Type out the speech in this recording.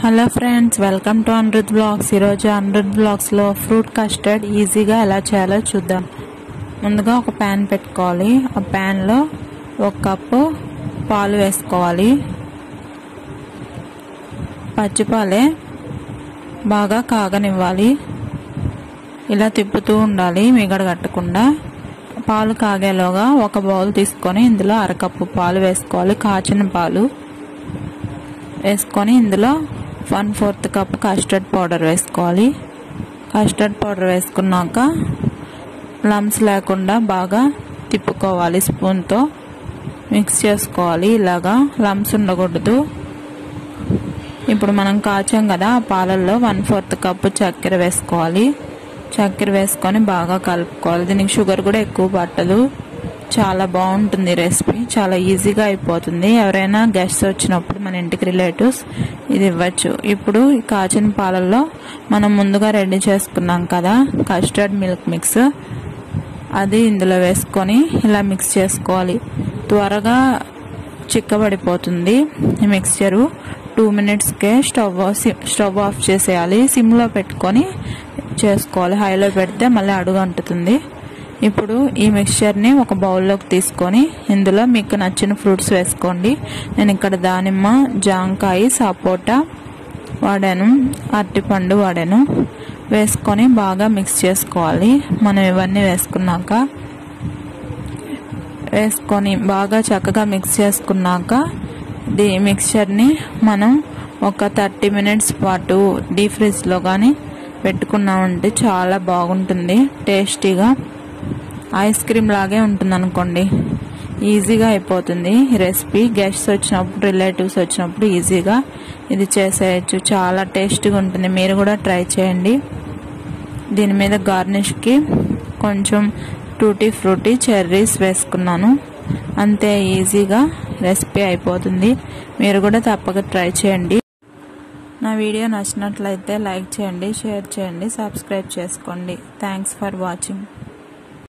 hello friends welcome to Anirudh blogs ఈరోజు Anirudh బ్లాగ్స్లో fruit custard ఈజీగా ఎలా చేయాలో చూద్దాం ముందుగా ఒక ప్యాన్ పెట్టుకోవాలి ఆ ప్యాన్లో ఒక కప్పు పాలు వేసుకోవాలి పచ్చిపాలే బాగా కాగనివ్వాలి ఇలా తిప్పుతూ ఉండాలి మిగడ కట్టకుండా పాలు కాగేలోగా ఒక బౌల్ తీసుకొని ఇందులో అరకప్పు పాలు వేసుకోవాలి కాచిన పాలు వేసుకొని ఇందులో one fourth cup custard powder వేసుకోవాలి కస్టర్డ్ పౌడర్ వేసుకున్నాక లమ్స్ లేకుండా బాగా తిప్పుకోవాలి స్పూన్తో మిక్స్ చేసుకోవాలి ఇలాగా లమ్స్ ఉండకూడదు ఇప్పుడు మనం కాచాం కదా ఆ పాలల్లో వన్ ఫోర్త్ కప్పు చక్కెర వేసుకోవాలి చక్కెర వేసుకొని బాగా కలుపుకోవాలి దీనికి షుగర్ కూడా ఎక్కువ పట్టదు చాలా బాగుంటుంది రెసిపీ చాలా ఈజీగా అయిపోతుంది ఎవరైనా గెస్ట్స్ వచ్చినప్పుడు మన ఇంటికి రిలేటివ్స్ ఇది ఇవ్వచ్చు ఇప్పుడు ఈ కాచిన పాలల్లో మనం ముందుగా రెడీ చేసుకున్నాం కదా కస్టర్డ్ మిల్క్ మిక్స్ అది ఇందులో వేసుకొని ఇలా మిక్స్ చేసుకోవాలి త్వరగా చిక్కబడిపోతుంది ఈ మిక్స్చరు టూ మినిట్స్కే స్టవ్ స్టవ్ ఆఫ్ చేసేయాలి సిమ్లో పెట్టుకొని చేసుకోవాలి హైలో పెడితే మళ్ళీ అడుగు అంటుతుంది ఇప్పుడు ఈ మిక్స్చర్ని ఒక బౌల్లోకి తీసుకొని ఇందులో మీకు నచ్చిన ఫ్రూట్స్ వేసుకోండి నేను ఇక్కడ దానిమ్మ జాంకాయ సపోటా వాడాను అరటిపండు వాడాను వేసుకొని బాగా మిక్స్ చేసుకోవాలి మనం ఇవన్నీ వేసుకున్నాక వేసుకొని బాగా చక్కగా మిక్స్ చేసుకున్నాక ది మిక్చర్ని మనం ఒక థర్టీ మినిట్స్ పాటు డీ ఫ్రిడ్జ్లో కానీ పెట్టుకున్నామంటే చాలా బాగుంటుంది టేస్టీగా ఐస్ క్రీమ్ లాగే ఉంటుంది అనుకోండి ఈజీగా అయిపోతుంది రెసిపీ గెస్ట్స్ వచ్చినప్పుడు రిలేటివ్స్ వచ్చినప్పుడు ఈజీగా ఇది చేసేయచ్చు చాలా టేస్టీగా ఉంటుంది మీరు కూడా ట్రై చేయండి దీని మీద గార్నిష్కి కొంచెం టూటీ ఫ్రూటీ చెర్రీస్ వేసుకున్నాను అంతే ఈజీగా రెసిపీ అయిపోతుంది మీరు కూడా తప్పక ట్రై చేయండి నా వీడియో నచ్చినట్లయితే లైక్ చేయండి షేర్ చేయండి సబ్స్క్రైబ్ చేసుకోండి థ్యాంక్స్ ఫర్ వాచింగ్